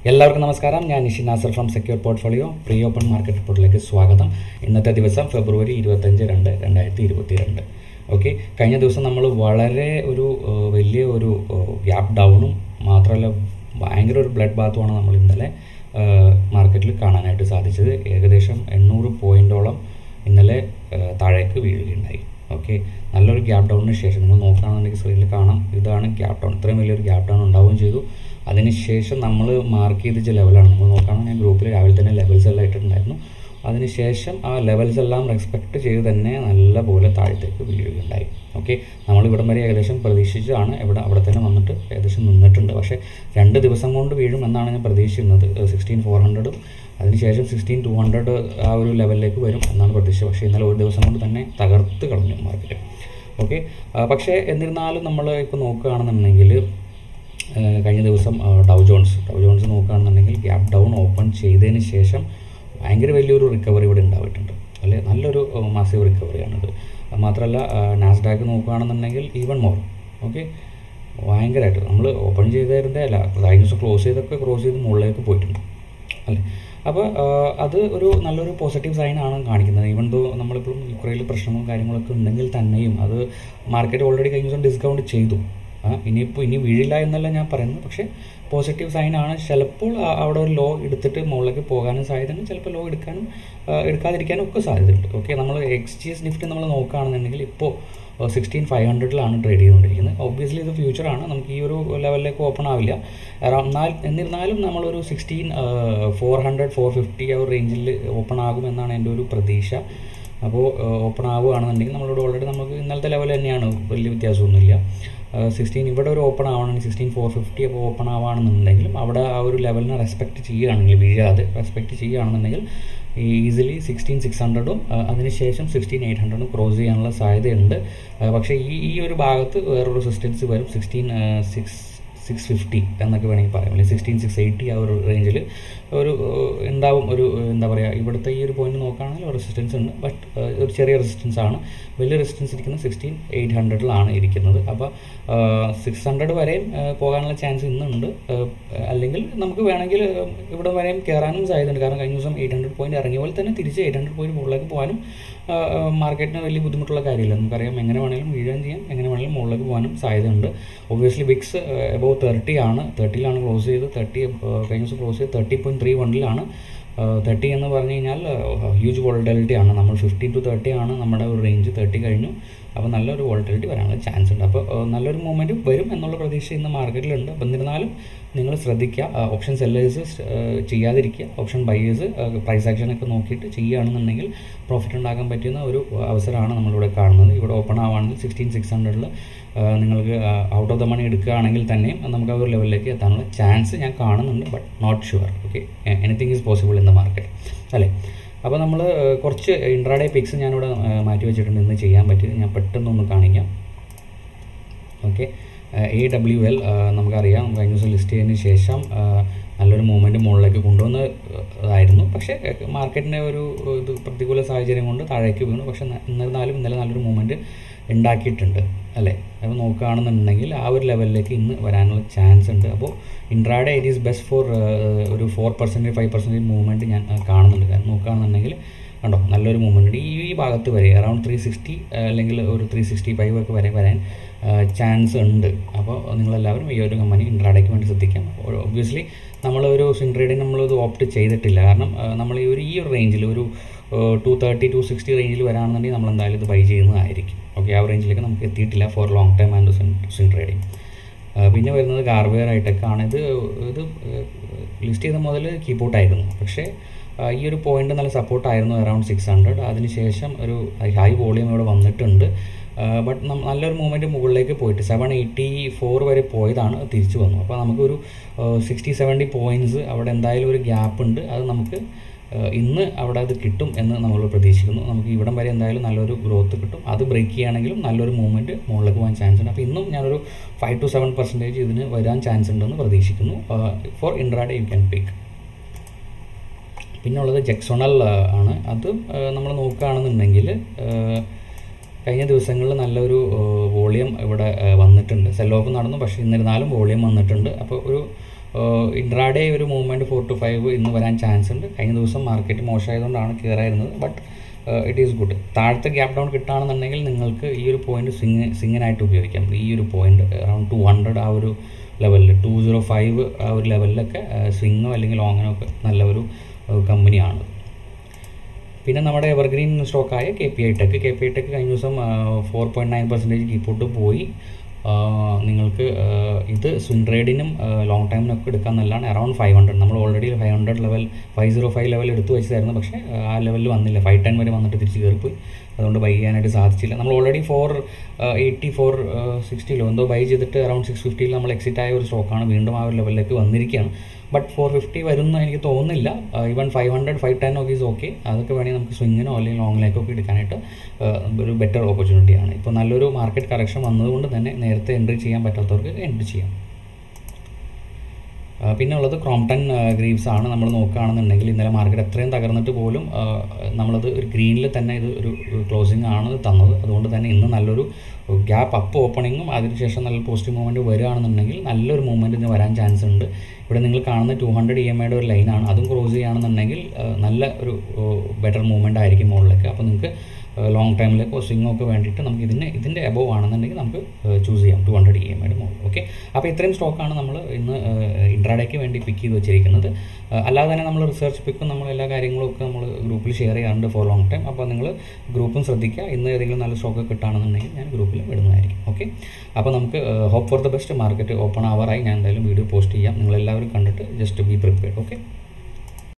എല്ലാവർക്കും നമസ്കാരം ഞാൻ Nishin Nasar from secure portfolio pre open market റിപ്പോർട്ടിലേക്ക് സ്വാഗതം ഇന്നത്തെ ദിവസം ഫെബ്രുവരി ഇരുപത്തഞ്ച് രണ്ട് രണ്ടായിരത്തി ഇരുപത്തി രണ്ട് ഓക്കെ കഴിഞ്ഞ ദിവസം നമ്മൾ വളരെ ഒരു ഏഹ്, വലിയ ഒരു ഗ്യാപ്പ് ഡൗണും മാത്രമല്ല ഭയങ്കര ഒരു ബ്ലഡ് ബാത്തുമാണ് നമ്മൾ ഇന്നലെ മാർക്കറ്റിൽ കാണാനായിട്ട് സാധിച്ചത് ഏകദേശം എണ്ണൂറ് പോയിന്റോളം ഇന്നലെ ഏഹ്, താഴേക്ക് വീഴുകയുണ്ടായി ഓക്കെ നല്ലൊരു ഗ്യാപ്പ് ഡൗണിന് ശേഷം നിങ്ങൾ നോക്കുകയാണെന്നുണ്ടെങ്കിൽ സ്ക്രീനിൽ കാണാം ഇതാണ് ഗ്യാപ്പ് ഡൗൺ ഇത്രയും വലിയൊരു ഗ്യാപ്പ് ഡൗൺ ഉണ്ടാവുകയും ചെയ്തു അതിനുശേഷം നമ്മൾ മാർക്ക് ചെയ്തിച്ച ലെവലാണ് നമ്മൾ നോക്കുകയാണെങ്കിൽ ഞാൻ ഗ്രൂപ്പിൽ രാവിലെ തന്നെ ലെവൽസ് എല്ലാം ഇട്ടിട്ടുണ്ടായിരുന്നു അതിനുശേഷം ആ ലെവൽസ് എല്ലാം റെസ്പെക്ട് ചെയ്ത് തന്നെ നല്ലപോലെ താഴത്തേക്ക് വീഴുകയുണ്ടായി ഓക്കെ നമ്മൾ ഇവിടം വരെ ഏകദേശം പ്രതീക്ഷിച്ചതാണ് ഇവിടെ അവിടെ തന്നെ വന്നിട്ട് ഏകദേശം നിന്നിട്ടുണ്ട് പക്ഷേ രണ്ട് ദിവസം കൊണ്ട് വീഴും എന്നാണ് ഞാൻ പ്രതീക്ഷിക്കുന്നത് സിക്സ്റ്റീൻ ഫോർ ഹൺഡ്രഡും അതിനുശേഷം സിക്സ്റ്റീൻ ടു ഹൺഡ്രഡ് ആ ഒരു ലെവലിലേക്ക് വരും എന്നാണ് പ്രതീക്ഷിച്ചത് പക്ഷേ ഇന്നലെ ഒരു ദിവസം കൊണ്ട് തന്നെ തകർത്ത് കളഞ്ഞു മാർക്കറ്റ് ഓക്കെ പക്ഷേ എന്നിരുന്നാലും നമ്മൾ ഇപ്പോൾ നോക്കുകയാണെന്നുണ്ടെങ്കിൽ ഏഹ് കഴിഞ്ഞ ദിവസം ഏഹ് ഡൗ ജോൺസ് ഡൗ ജോൺസ് നോക്കുകയാണെന്നുണ്ടെങ്കിൽ ഗ്യാപ്പ് ഡൗൺ ഓപ്പൺ ചെയ്തതിന് ശേഷം ഭയങ്കര വലിയൊരു റിക്കവറി ഇവിടെ ഉണ്ടായിട്ടുണ്ട് അല്ലെ നല്ലൊരു മാസീവ് റിക്കവറിയാണിത് അത് മാത്രമല്ല നാസ്ഡാക്ക് നോക്കുകയാണെന്നുണ്ടെങ്കിൽ ഈവൺ മോർ ഓക്കെ ഭയങ്കരമായിട്ട് നമ്മൾ ഓപ്പൺ ചെയ്തതിൻ്റെ അല്ല കഴിഞ്ഞ ദിവസം ക്ലോസ് ചെയ്തൊക്കെ ക്രോസ് ചെയ്ത് മുകളിലേക്ക് പോയിട്ടുണ്ട് അല്ലേ അപ്പോൾ അത് ഒരു നല്ലൊരു പോസിറ്റീവ് സൈൻ ആണ് കാണിക്കുന്നത് ഈവൻ ദോ നമ്മളിപ്പോഴും യുക്രൈനിൽ പ്രശ്നങ്ങളും കാര്യങ്ങളൊക്കെ ഉണ്ടെങ്കിൽ തന്നെയും അത് മാർക്കറ്റ് ഓൾറെഡി കഴിഞ്ഞ ദിവസം ഡിസ്കൗണ്ട് ചെയ്തു ആ, ഇനിയിപ്പോൾ ഇനി വീഴില്ല എന്നല്ല ഞാൻ പറയുന്നത് പക്ഷേ പോസിറ്റീവ് സൈൻ ആണ് ചിലപ്പോൾ ആ- അവിടെ ഒരു ലോ എടുത്തിട്ട് മുകളിലേക്ക് പോകാനും സാധ്യതയുണ്ട് ചിലപ്പോൾ ലോ എടുക്കാനും ആ, എടുക്കാതിരിക്കാനും ഒക്കെ സാധ്യതയുണ്ട് ഓക്കെ നമ്മൾ എക്സ് ജി എസ് നിഫ്റ്റി നമ്മൾ നോക്കുകയാണെന്നുണ്ടെങ്കിൽ ഇപ്പോൾ സിക്സ്റ്റീൻ ഫൈവ് ഹൺഡ്രഡിലാണ് ട്രേഡ് ചെയ്തുകൊണ്ടിരിക്കുന്നത് ഒബ്വിയസ്ലി ഇത് ഫ്യൂച്ചറാണ് നമുക്ക് ഈ ഒരു ലെവലിലേക്ക് ഓപ്പൺ ആവില്ല അറൗണ്ട് എന്നാൽ എന്നിരുന്നാലും നമ്മളൊരു sixteen four hundred four fifty ആ ഒരു റേഞ്ചിൽ ഓപ്പൺ ആകുമെന്നാണ് എൻ്റെ ഒരു പ്രതീക്ഷ അപ്പോൾ ഓപ്പൺ ആവുകയാണെന്നുണ്ടെങ്കിൽ നമ്മളോട് ഓൾറെഡി നമുക്ക് ഇന്നലത്തെ ലെവൽ തന്നെയാണ് വലിയ വ്യത്യാസമൊന്നുമില്ല സിക്സ്റ്റീൻ ഇവിടെ ഒരു ഓപ്പൺ ആവണമെങ്കിൽ സിക്സ്റ്റീൻ ഫോർ ഫിഫ്റ്റി അപ്പോൾ ഓപ്പൺ ആവുകയാണെന്നുണ്ടെങ്കിലും അവിടെ ആ ഒരു ലെവലിനെ റെസ്പെക്റ്റ് ചെയ്യുകയാണെങ്കിൽ വീഴാതെ റെസ്പെക്റ്റ് ചെയ്യുകയാണെന്നുണ്ടെങ്കിൽ ഈസിലി സിക്സ്റ്റീൻ സിക്സ് ഹൺഡ്രഡും അതിനുശേഷം സിക്സ്റ്റീൻ എയ്റ്റ് ഹൺഡ്രഡും ക്രോസ് ചെയ്യാനുള്ള സാധ്യതയുണ്ട് ആ, പക്ഷേ ഈ ഈ ഒരു ഭാഗത്ത് വേറൊരു റെസിസ്റ്റൻസ് വരും സിക്സ്റ്റീൻ സിക്സ് സിക്സ് ഫിഫ്റ്റി എന്നൊക്കെ വേണമെങ്കിൽ പറയാം അല്ലെങ്കിൽ സിക്സ്റ്റീൻ സിക്സ് എയ്റ്റി ആ ഒരു റേഞ്ചിൽ ഒരു ഏഹ്, ഉണ്ടാവും ഒരു ഏഹ്, എന്താ പറയുക ഇവിടുത്തെ ഈ ഒരു പോയിന്റ് നോക്കുകയാണെങ്കിൽ റെസിസ്റ്റൻസ് ഉണ്ട് ബട്ട് ഒരു ചെറിയ റെസിസ്റ്റൻസ് ആണ് വലിയ റെസിസ്റ്റൻസ് ഇരിക്കുന്നത് സിക്സ്റ്റീൻ എയ്റ്റ് ഹൺഡ്രഡിലാണ് ഇരിക്കുന്നത് അപ്പോൾ സിക്സ് ഹൺഡ്രഡ് വരെയും ഏഹ്, പോകാനുള്ള ചാൻസ് ഇന്നുണ്ട് ഏഹ്, അല്ലെങ്കിൽ നമുക്ക് വേണമെങ്കിൽ ഏഹ്, ഇവിടെ വരെയും കയറാനും സാധ്യതയുണ്ട് കാരണം കഴിഞ്ഞ ദിവസം എയ്റ്റ് ഹൺഡ്രഡ് പോയിന്റ് ഇറങ്ങിയ പോലെ തന്നെ തിരിച്ച് എയ്റ്റ് ഹൺഡ്രഡ് പോയിന്റ് മുകളിലേക്ക് പോകാനും മാർക്കറ്റിന് വലിയ ബുദ്ധിമുട്ടുള്ള കാര്യമില്ല നമുക്കറിയാം എങ്ങനെ വേണമെങ്കിലും വീഴുകയും ചെയ്യാം എങ്ങനെ വേണമെങ്കിലും മുകളിലേക്ക് പോകാനും സാധ്യതയുണ്ട് ഒബ്വിയസ്ലി വിക്സ് എബോവ് തേർട്ടി ആണ് തേർട്ടിയിലാണ് ക്ലോസ് ചെയ്ത് തേർട്ടി കഴിഞ്ഞ ദിവസം ക്ലോസ് ചെയ്ത് തേർട്ടി പോയിന്റ് ത്രീ വണ്ണിലാണ് തേർട്ടി എന്ന് പറഞ്ഞു കഴിഞ്ഞാൽ ഹ്യൂജ് വോൾട്ടാലിറ്റി ആണ് നമ്മൾ ഫിഫ്റ്റീൻ ടു തേർട്ടി ആണ് നമ്മുടെ ഒരു റേഞ്ച് തേർട്ടി കഴിഞ്ഞു അപ്പോൾ നല്ലൊരു വോൾട്ടാലിറ്റി വരാനുള്ള ചാൻസ് ഉണ്ട് അപ്പോൾ ഏഹ്, നല്ലൊരു മൂവ്മെൻറ്റ് വരും എന്നുള്ള പ്രതീക്ഷ ഇന്ന് മാർക്കറ്റിലുണ്ട് അപ്പം എന്നിരുന്നാലും നിങ്ങൾ ശ്രദ്ധിക്കുക ഓപ്ഷൻ സെല്ലേഴ്സ് ചെയ്യാതിരിക്കുക ഓപ്ഷൻ ബയേഴ്സ് പ്രൈസ് ആക്ഷൻ ഒക്കെ നോക്കിയിട്ട് ചെയ്യുകയാണെന്നുണ്ടെങ്കിൽ പ്രോഫിറ്റ് ഉണ്ടാക്കാൻ പറ്റുന്ന ഒരു അവസരമാണ് നമ്മളിവിടെ കാണുന്നത് ഇവിടെ ഓപ്പൺ ആവുകയാണെങ്കിൽ സിക്സ്റ്റീൻ സിക്സ് ഹൺഡ്രഡിൽ നിങ്ങൾക്ക് ഔട്ട് ഓഫ് ദ മണി എടുക്കുകയാണെങ്കിൽ തന്നെയും നമുക്ക് ആ ഒരു ലെവലിലേക്ക് എത്താനുള്ള ചാൻസ് ഞാൻ കാണുന്നുണ്ട് but not sure okay anything is possible in the market അല്ലേ അപ്പോൾ നമ്മൾ കുറച്ച് ഇൻട്രാഡേ പിക്സ് ഞാനിവിടെ ഏഹ്, മാറ്റി വെച്ചിട്ടുണ്ട് ഇന്ന് ചെയ്യാൻ പറ്റിയത് ഞാൻ പെട്ടെന്നൊന്ന് കാണിക്കാം ഓക്കെ എ ഡബ്ല്യു എൽ നമുക്കറിയാം കഴിഞ്ഞ ദിവസം ലിസ്റ്റ് ചെയ്തതിന് ശേഷം ആ, നല്ലൊരു മൂവ്മെൻറ്റ് മുകളിലേക്ക് കൊണ്ടുവന്നതായിരുന്നു പക്ഷേ മാർക്കറ്റിൻ്റെ ഒരു ഇത് പ്രതികൂല സാഹചര്യം കൊണ്ട് താഴേക്ക് വീണു പക്ഷേ ന- എന്നിരുന്നാലും ഇന്നലെ നല്ലൊരു മൂവ്മെൻറ്റ് ഉണ്ടാക്കിയിട്ടുണ്ട് അല്ലേ അപ്പോൾ നോക്കുകയാണെന്നുണ്ടെങ്കിൽ ആ ഒരു ലെവലിലേക്ക് ഇന്ന് വരാനുള്ള ചാൻസ് ഉണ്ട് അപ്പോൾ intraday it is best for ഒരു four percentage five percentage movement ഞാൻ ആ, കാണുന്നുണ്ട് കാരണം നോക്കുകയാണെന്നുണ്ടെങ്കിൽ കണ്ടോ നല്ലൊരു മൂവ്മെൻറ്റ് ഉണ്ട് ഈ ഈ ഭാഗത്ത് വരെ അറൗണ്ട് ത്രീ സിക്സ്റ്റി അല്ലെങ്കിൽ ഒരു ത്രീ സിക്സ്റ്റി ഫൈവ് ഒക്കെ വരെ വരാൻ ചാൻസ് ഉണ്ട് അപ്പോൾ നിങ്ങളെല്ലാവരും ഈ ഒരു കമ്പനി ഇൻട്രാഡേക്ക് വേണ്ടി ശ്രദ്ധിക്കാം ഒബ്വിയസ്ലി നമ്മളൊരു സ്വിംഗ് ട്രേഡിങ് നമ്മളത് ഓപ്റ്റ് ചെയ്തിട്ടില്ല കാരണം ആ, നമ്മൾ ഈ ഒരു ഈ ഒരു റേഞ്ചിൽ ഒരു ടു തേർട്ടി ടു സിക്സ്റ്റി റേഞ്ചിൽ വരാണെന്നുണ്ടെങ്കിൽ നമ്മൾ എന്തായാലും ഇത് ബൈ ചെയ്യുന്നതായിരിക്കും ഓക്കെ ആ റേഞ്ചിലേക്ക് നമുക്ക് എത്തിയിട്ടില്ല for long time and swing trading പിന്നെ വരുന്നത് ഗാർവെയർ ഹൈടെക്കാണ് ഇത് ഇത് ലിസ്റ്റ് ചെയ്ത മുതൽ കീപ്പോട്ടായിരുന്നു പക്ഷേ ആ, ഈ ഒരു പോയിന്റ് നല്ല സപ്പോർട്ടായിരുന്നു അറൗണ്ട് സിക്സ് ഹൺഡ്രഡ് അതിനുശേഷം ഒരു ഹൈ വോളിയം ഇവിടെ വന്നിട്ടുണ്ട് ബട്ട് നല്ലൊരു മൂവ്മെൻറ്റ് മുകളിലേക്ക് പോയിട്ട് സെവൻ എയ്റ്റി ഫോർ വരെ പോയതാണ് തിരിച്ചു വന്നു അപ്പോൾ നമുക്കൊരു സിക്സ്റ്റി സെവൻറ്റി പോയിൻറ്റ്സ് അവിടെ എന്തായാലും ഒരു ഗ്യാപ്പ് ഉണ്ട് അത് നമുക്ക് ആ, ഇന്ന് അവിടെ അത് കിട്ടും എന്ന് നമ്മൾ പ്രതീക്ഷിക്കുന്നു നമുക്ക് ഇവിടം വരെ എന്തായാലും നല്ലൊരു ഗ്രോത്ത് കിട്ടും അത് ബ്രേക്ക് ചെയ്യുകയാണെങ്കിലും നല്ലൊരു മൂവ്മെൻറ്റ് മുകളിലേക്ക് പോകാൻ ചാൻസ് ഉണ്ട് അപ്പോൾ ഇന്നും ഞാനൊരു ഫൈവ് ടു സെവൻ പെർസെൻറ്റേജ് ഇതിന് വരാൻ ചാൻസ് ഉണ്ടെന്ന് പ്രതീക്ഷിക്കുന്നു for intraday you can pick പിന്നെ ഉള്ളത് ജെക്സോണൽ ആണ് അത് നമ്മൾ നോക്കുകയാണെന്നുണ്ടെങ്കിൽ കഴിഞ്ഞ ദിവസങ്ങളിൽ നല്ലൊരു വോളിയം ഇവിടെ ആ, വന്നിട്ടുണ്ട് സെൽ ഓഫ് നടന്നു പക്ഷേ എന്നിരുന്നാലും വോളിയം വന്നിട്ടുണ്ട് അപ്പോൾ ഒരു ഇൻട്രാഡേ ഒരു മൂവ്മെൻറ്റ് ഫോർ ടു ഫൈവ് ഇന്ന് വരാൻ ചാൻസ് ഉണ്ട് കഴിഞ്ഞ ദിവസം മാർക്കറ്റ് മോശമായതുകൊണ്ടാണ് കയറായിരുന്നത് ബട്ട് ഇറ്റ് ഈസ് ഗുഡ് താഴത്തെ ഗ്യാപ്പ് ഡൗൺ കിട്ടുകയാണെന്നുണ്ടെങ്കിൽ നിങ്ങൾക്ക് ഈ ഒരു പോയിന്റ് സ്വിങ് സ്വിങ്ങിനായിട്ട് ഉപയോഗിക്കാം ഈ ഒരു പോയിന്റ് അറൗണ്ട് ടു ഹൺഡ്രഡ് ആ ഒരു ലെവലിൽ ടു സീറോ ഫൈവ് ആ ഒരു ലെവലിലൊക്കെ സ്വിങ്ങോ അല്ലെങ്കിൽ ലോങ്ങിനോ ഒക്കെ നല്ല ഒരു കമ്പനിയാണ് പിന്നെ നമ്മുടെ എവർഗ്രീൻ സ്റ്റോക്കായ K P I tech K P I tech കഴിഞ്ഞ ദിവസം ഫോർ പോയിൻറ്റ് നയൻ പെർസെൻറ്റേജ് കീപ്പോട്ട് പോയി നിങ്ങൾക്ക് ഇത് സ്വിൻ ട്രേഡിനും ലോങ് ടൈമിനൊക്കെ എടുക്കാൻ നല്ലതാണ് അറൗണ്ട് ഫൈവ് ഹൺഡ്രഡ് നമ്മൾ already five hundred level five zero five level എടുത്തു വെച്ചതായിരുന്നു പക്ഷേ ആ ലെവലിൽ വന്നില്ല ഫൈവ് ടെൻ വരെ വന്നിട്ട് തിരിച്ച് കയറിപ്പോയി അതുകൊണ്ട് ബൈ ചെയ്യാനായിട്ട് സാധിച്ചില്ല നമ്മൾ ഓൾറെഡി ഫോർ എയ്റ്റി ഫോർ സിക്സ്റ്റിയിലോ എന്തോ ബൈ ചെയ്തിട്ട് അറൗണ്ട് സിക്സ് ഫിഫ്റ്റിയിൽ നമ്മൾ എക്സിറ്റ് ആയ ഒരു സ്റ്റോക്കാണ് വീണ്ടും ആ ഒരു ലെവലിലേക്ക് വന്നിരിക്കുകയാണ് ബട്ട് ഫോർ ഫിഫ്റ്റി വരുമെന്ന് എനിക്ക് തോന്നുന്നില്ല even five hundred five ten ഒക്കെ ഈസ് ഓക്കെ അതൊക്കെ വേണമെങ്കിൽ നമുക്ക് സ്വിങ്ങിനോ അല്ലെങ്കിൽ ലോങ്ങിലേക്കോ ഒക്കെ എടുക്കാനായിട്ട് ഒരു ബെറ്റർ ഓപ്പർച്യൂണിറ്റിയാണ് ഇപ്പോൾ നല്ലൊരു മാർക്കറ്റ് കറക്ഷൻ വന്നതുകൊണ്ട് തന്നെ നേരത്തെ എൻട്രി ചെയ്യാൻ പറ്റാത്തവർക്ക് എൻട്രി ചെയ്യാം പിന്നെ ഉള്ളത് ക്രോംപ്ടൺ ഗ്രീവ്സ് ആണ് നമ്മൾ നോക്കുകയാണെന്നുണ്ടെങ്കിൽ ഇന്നലെ മാർക്കറ്റ് എത്രയും തകർന്നിട്ട് പോലും നമ്മളത് ഒരു ഗ്രീനിൽ തന്നെ ഇത് ഒരു ക്ലോസിംഗ് ആണ് തന്നത് അതുകൊണ്ട് തന്നെ ഇന്ന് നല്ലൊരു ഗ്യാപ്പ് അപ്പ് ഓപ്പണിങ്ങും അതിനുശേഷം നല്ല പോസിറ്റീവ് മൂവ്മെൻറ്റ് വരികയാണെന്നുണ്ടെങ്കിൽ നല്ലൊരു മൂവ്മെൻറ്റ് ഇന്ന് വരാൻ ചാൻസ് ഉണ്ട് ഇവിടെ നിങ്ങൾ കാണുന്ന ടു ഹൺഡ്രഡ് ഇ എം ഐയുടെ ഒരു ലൈനാണ് അതും ക്രോസ് ചെയ്യുകയാണെന്നുണ്ടെങ്കിൽ നല്ല ഒരു ബെറ്റർ മൂവ്മെൻറ്റ് ആയിരിക്കും മുകളിലേക്ക് അപ്പോൾ നിങ്ങൾക്ക് ലോങ് ടൈമിലേക്കോ സ്വിങ്ങോ ഒക്കെ വേണ്ടിയിട്ട് നമുക്ക് ഇതിന് ഇതിൻ്റെ എബോവ് ആണെന്നുണ്ടെങ്കിൽ നമുക്ക് ചൂസ് ചെയ്യാം ടു ഹൺഡ്രഡ് ഇ എം ഐയുടെ മുകളിൽ ഓക്കെ അപ്പോൾ ഇത്രയും സ്റ്റോക്കാണ് നമ്മൾ ഇന്ന് ഇൻട്രാഡേക്ക് വേണ്ടി പിക്ക് ചെയ്ത് വെച്ചിരിക്കുന്നത് അല്ലാതെ തന്നെ നമ്മൾ റിസർച്ച് പിക്കും നമ്മൾ എല്ലാ കാര്യങ്ങളും ഒക്കെ നമ്മൾ ഗ്രൂപ്പിൽ ഷെയർ ചെയ്യാറുണ്ട് ഫോർ ലോങ് ടൈം അപ്പോൾ നിങ്ങൾ ഗ്രൂപ്പും ശ്രദ്ധിക്കുക ഇന്ന് ഏതെങ്കിലും നല്ല സ്റ്റോക്ക് കിട്ടുകയാണെന്നുണ്ടെങ്കിൽ ഞാൻ ഗ്രൂപ്പിൽ ഇടുന്നതായിരിക്കും ഓക്കെ അപ്പോൾ നമുക്ക് hope for the best market open ആവാറായി ഞാൻ എന്തായാലും വീഡിയോ പോസ്റ്റ് ചെയ്യാം നിങ്ങളെല്ലാവരും കണ്ടിട്ട് ജസ്റ്റ് ബി പ്രിപ്പയർഡ് ഓക്കെ